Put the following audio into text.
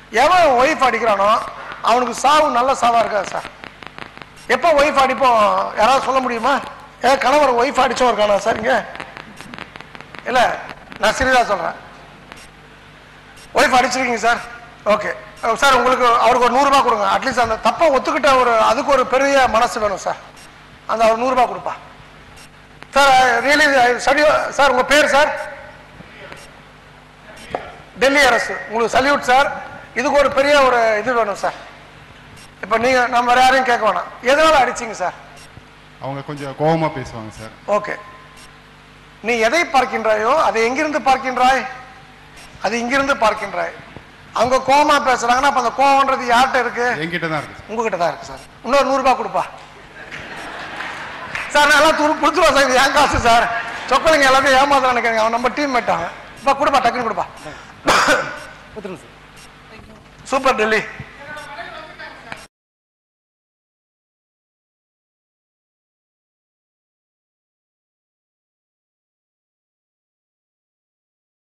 எவன் ஒய்ஃப் அடிக்கிறானோ அவனுக்கு சாவு நல்ல சாவா இருக்காது சார் எப்போ ஒய்ஃப் அடிப்போம் யாராவது சொல்ல முடியுமா ஏ கணவர் ஒய்ஃப் அடிச்சவன் இருக்கானா சார் இங்க இல்ல நான் சீரியஸா சொல்றேன் ஒய்ஃப் அடிச்சிருக்கீங்க சார் ஓகே சார் உங்களுக்கு அவருக்கு ஒரு நூறுரூபா கொடுங்க அட்லீஸ்ட் அந்த தப்பை ஒத்துக்கிட்ட ஒரு அதுக்கு ஒரு பெரிய மனசு வேணும் சார் அந்த ஒரு நூறுரூபா கொடுப்பா சார் ரியலி சரி சார் உங்க பேர் சார் டெல்லி அரசு உங்களுக்கு சல்யூட் சார் இதுக்கு ஒரு பெரிய ஒரு இது வேணும் சார் இப்போ நீங்க நம்ம வேற யாரையும் கேட்க வேணாம் எதனால அடிச்சீங்க சார் அவங்க கொஞ்சம் கோவமா பேசுவாங்க சார் ஓகே நீ எதை பார்க்கின்றாயோ அதை எங்கிருந்து பார்க்கின்றாய் அது இங்கிருந்து பார்க்கின்றாய் அவங்க கோவமா பேசுறாங்கன்னா அப்ப அந்த கோவம்ன்றது யார்கிட்ட இருக்கு என்கிட்ட தான் இருக்கு உங்ககிட்ட தான் இருக்கு சார் இன்னொரு நூறு ரூபாய் கொடுப்பா சார் நான் எல்லாம் துரு கொடுத்துருவா சார் இது என் காசு சார் சொக்கலிங்க எல்லாத்தையும் ஏமாத்த நினைக்கிறேன் அவன் நம்ம டீம் மேட்டாங்க இப்போ கொடுப்பா டக்குன்னு கொடுப்பா கொடுத்துருங்க சார் சூப்பர் டெல்லி